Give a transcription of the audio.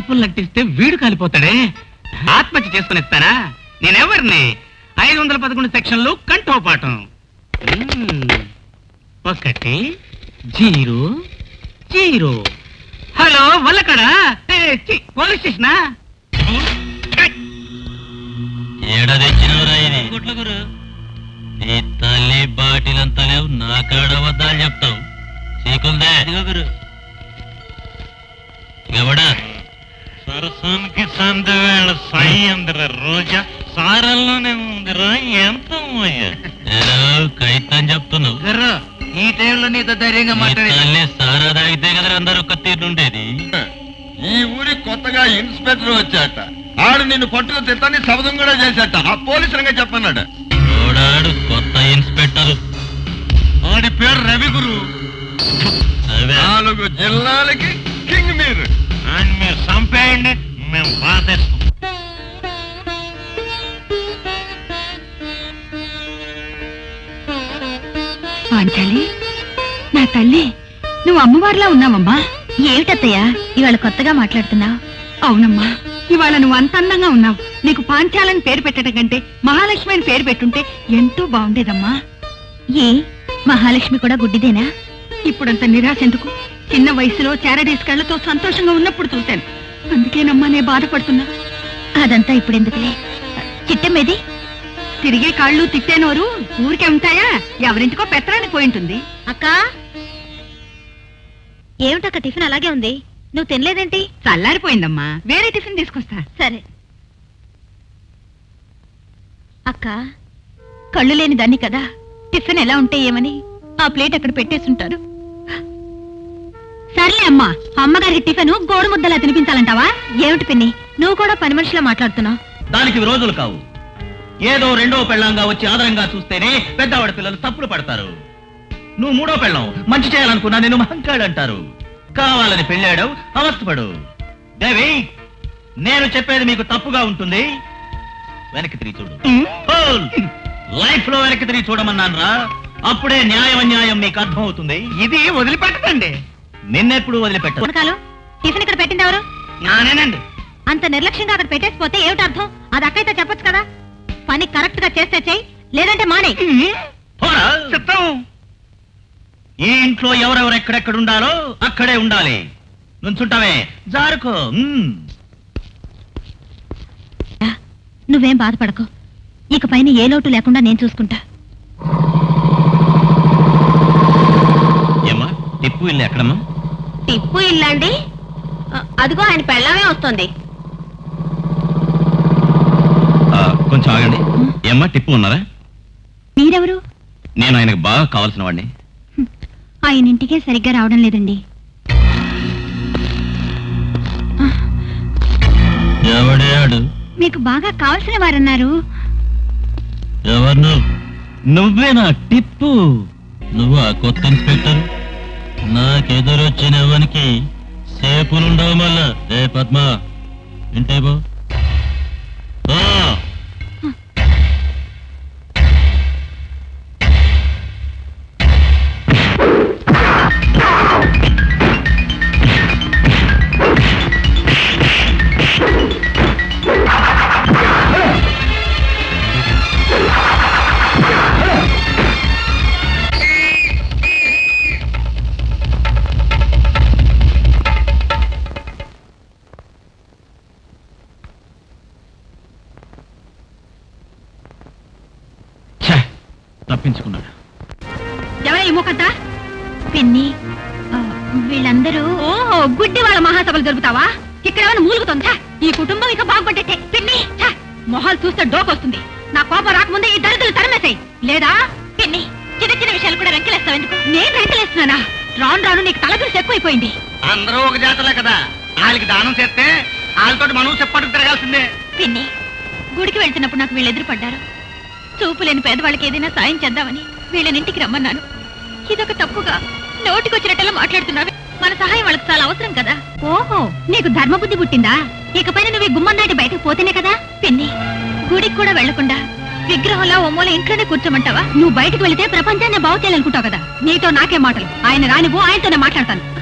నిప్పులు నట్టిస్తే వీడు కాలిపోతాడే ఆత్మహత్య చేసుకుని ఇస్తానా నేనెవరిని ఐదు వందల పదకొండు సెక్షన్లు కంఠోపాఠం మ్మ్. ఒకటి జీరో జీరో హలో వల్లకడా ఏ, ఛీ, పోలీస్ స్టేషనా ఏడ తెచ్చినవరా ఇది నీ తల్లి బాటిలంతా లేవు నా కాడ వద్దాలు చెప్తావు సీకుందే ఎవడా సరసానికి సందవేళ సాయి అందర రోజా సారల్లోనే ఉందిరా ఎంత కైతని చెప్తున్నావు గుర్రు ఈ టైంలో నీతో ధైర్యంగా నీ మాట్లాడే తల్లి సారా తాగితే కదా అందరూ ఒక్క తీరు ఉండేది ఈ ఊరి కొత్తగా ఇన్స్పెక్టర్ వచ్చాట ఆడు నిన్ను పట్టుకు తిట్టని శబ్దం కూడా చేశాట ఆ పోలీసులుగా చెప్పన్నాడు ఓడాడు కొత్త ఇన్స్పెక్టర్ ఆడి పేరు రవి గురు అవే. నాలుగు జిల్లాలకి కింగ్ మీరు ఆయన మీరు చంపేయండి మేము బాధేస్తాం పాంచాలి నా తల్లి నువ్వు అమ్మవారిలా ఉన్నావమ్మా ఏమిటత్తయ్యా ఇవాళ కొత్తగా మాట్లాడుతున్నావు అవునమ్మా ఇవాళ నువ్వు అంత అందంగా ఉన్నావు నీకు పాంచాలని పేరు పెట్టడం కంటే మహాలక్ష్మి అని పేరు పెట్టుంటే ఎంతో బాగుండేదమ్మా ఏ మహాలక్ష్మి కూడా గుడ్డిదేనా ఇప్పుడంత నిరాశ ఎందుకు చిన్న వయసులో చారడీస్ కళ్ళతో సంతోషంగా ఉన్నప్పుడు చూశాను అందుకేనమ్మా నేను బాధపడుతున్నా అదంతా ఇప్పుడు ఎందుకులే చిట్టమేది తిరిగే కాళ్ళు తిట్టేనోరు ఊరికే ఉంటాయా ఎవరింటికో పెత్తరానికి పోయి ఉంటుంది అక్క ఏమిటక్క టిఫిన్ అలాగే ఉంది నువ్వు తినలేదేంటి చల్లారిపోయిందమ్మా వేరే టిఫిన్ తీసుకొస్తా సరే అక్క కళ్ళు లేని దాన్ని కదా టిఫిన్ ఎలా ఉంటే ఏమని ఆ ప్లేట్ అక్కడ పెట్టేసుంటారు సర్లే అమ్మా అమ్మగారికి టిఫిన్ గోడు ముద్దలా తినిపించాలంటావా ఏమిటి పిన్ని నువ్వు కూడా పని మనిషిలా మాట్లాడుతున్నావు దానికి రోజులు కావు ఏదో రెండో పెళ్ళంగా వచ్చి ఆదరంగా చూస్తేనే పెద్దవాడి పిల్లలు తప్పులు పడతారు నువ్వు మూడో పెళ్ళం మంచి చేయాలనుకున్నా నేను మహంకాడు అంటారు కావాలని పెళ్ళాడవు అవస్థపడు దేవి నేను చెప్పేది మీకు తప్పుగా ఉంటుంది వెనక్కి తిరిగి చూడు లైఫ్ లో వెనక్కి తిరిగి చూడమన్నాను రా అప్పుడే న్యాయం అన్యాయం మీకు అర్థం అవుతుంది ఇది వదిలిపెట్టదండి నిన్నెప్పుడు వదిలిపెట్టదు మునకాలు టిఫిన్ ఇక్కడ పెట్టింది ఎవరు నానేనండి అంత నిర్లక్ష్యంగా అక్కడ పెట్టేసిపోతే ఏమిటి అర్థం అది అక్కయితే చెప్పొచ్చు కదా పని కరెక్ట్ గా చేస్తే చెయ్యి లేదంటే మానే పోరా. చిత్తం ఈ ఇంట్లో ఎవరెవరు ఎక్కడెక్కడ ఉండాలో అక్కడే ఉండాలి నుంచుంటావే జారుకో మ్మ్. నువ్వేం బాధపడకు ఇక పైన ఏ లోటు లేకుండా నేను చూసుకుంటా ఏమ్మా టిప్పు ఇల్లు ఎక్కడమ్మా టిప్పు ఇల్లండి అదిగో ఆయన పెళ్ళమే వస్తుంది ఆ, కొంచెం ఆగండి ఏమ్మా టిప్పు ఉన్నారా మీరెవరు నేను ఆయనకు బాగా కావాల్సిన వాడిని ఆయన ఇంటికే సరిగ్గా రావడం లేదండి ఎవడాడు మీకు బాగా కావాల్సిన వారన్నారు ఎవరు నువ్వేనా టిప్పు నువ్వు ఆ కొత్త ఇన్స్పెక్టర్ నాకెదురొచ్చిన ఎవరికి సేపులుండవు మళ్ళా ఏ పద్మ వింటే బో ఆ. ఛే, తప్పించుకున్నాడు ఎవరా ఈ మూకంతా పిన్ని ఆ, వీళ్ళందరూ ఓహో గుడ్డి వాళ్ళ మహాసభలు జరుపుతావా ఇక్కడ ఏమైనా మూలుగుతుందా ఈ కుటుంబం ఇక బాగుపడ్డట్టే పిన్ని ఛ! మొహాలు చూస్తే డోకొస్తుంది నా కోపం రాకముందే ఈ దరిద్రులు తరిమేసాయి లేదా పిన్ని చిన్న చిన్న విషయాలు కూడా వెంకలేస్తావు ఎందుకు నేను వెంటలేస్తున్నానా రాను రాను నీకు తల బిరుసు ఎక్కువైపోయింది అందరూ ఒక జాతలే కదా వాళ్ళకి దానం చేస్తే వాళ్ళతో మనం చెప్పట్టుకు తిరగాల్సిందే పిన్ని గుడికి వెళ్తున్నప్పుడు నాకు వీళ్ళు ఎదురుపడ్డారు చూపు లేని పేదవాళ్ళకి ఏదైనా సాయం చేద్దామని వీళ్ళని ఇంటికి రమ్మన్నాను ఇదొక తప్పుగా నోటికొచ్చినట్టలా మాట్లాడుతున్నావే మన సహాయం వాళ్ళకి చాలా అవసరం కదా ఓహో నీకు ధర్మబుద్ధి పుట్టిందా ఇకపైన నువ్వు ఈ గుమ్మం దాటి బయటకు పోతేనే కదా పిన్ని గుడికి కూడా వెళ్లకుండా విగ్రహంలా ఓ మూల ఇంట్లోనే కూర్చోమంటావా నువ్వు బయటకు వెళితే ప్రపంచాన్ని బాగు చేయాలనుకుంటావు కదా నీతో నాకే మాటలు ఆయన రానివ్వు ఆయనతోనే మాట్లాడతాను